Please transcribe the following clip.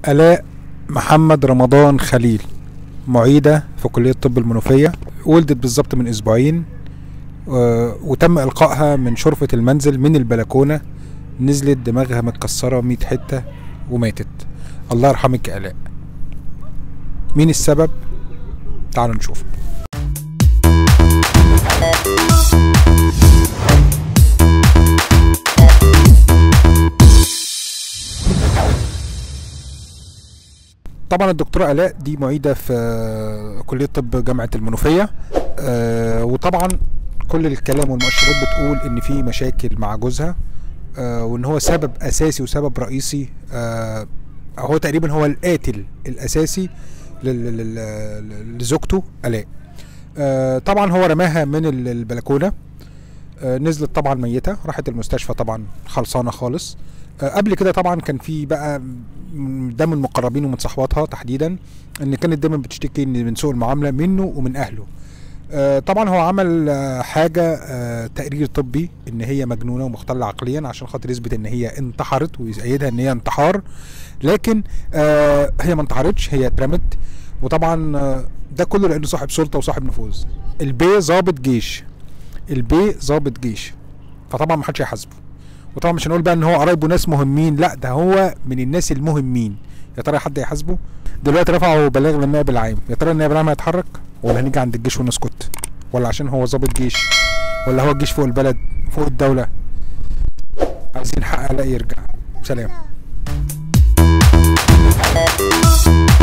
آلاء محمد رمضان خليل معيدة في كلية طب المنوفية ولدت بالظبط من أسبوعين آه، وتم إلقائها من شرفة المنزل من البلكونة نزلت دماغها متكسرة 100 حتة وماتت الله يرحمك يا آلاء مين السبب؟ تعالوا نشوف طبعا الدكتورة آلاء دي معيدة في كلية طب جامعة المنوفية آه، وطبعا كل الكلام والمؤشرات بتقول ان في مشاكل مع جوزها آه، وان هو سبب اساسي وسبب رئيسي آه، هو تقريبا هو القاتل الاساسي لل- لل- لزوجته آلاء آه، طبعا هو رماها من ال- البلكونة آه، نزلت طبعا ميتة راحت المستشفى طبعا خلصانة خالص آه، قبل كده طبعا كان في بقى م- ده من مقربين ومن صحباتها تحديدا ان كانت دايما بتشتكي إن من سوء المعامله منه ومن اهله آه، طبعا هو عمل آه، حاجه آه، تقرير طبي ان هي مجنونه ومختله عقليا عشان خاطر يثبت ان هي انتحرت ويأيدها ان هي انتحار لكن آه، هي ما انتحرتش هي اترمت وطبعا آه، ده كله لانه صاحب سلطه وصاحب نفوذ البي ظابط جيش البي ظابط جيش فطبعا ما حدش هيحاسبه وطبعا مش هنقول بقى ان هو قرايبه ناس مهمين لا ده هو من الناس المهمين يا ترى حد يحاسبه دلوقتي رفعوا بلاغ للنائب العام يا ترى النائب العام هيتحرك ولا هنيجي عند الجيش ونسكت ولا عشان هو ضابط جيش ولا هو الجيش فوق البلد فوق الدولة عايزين حق علاء يرجع سلام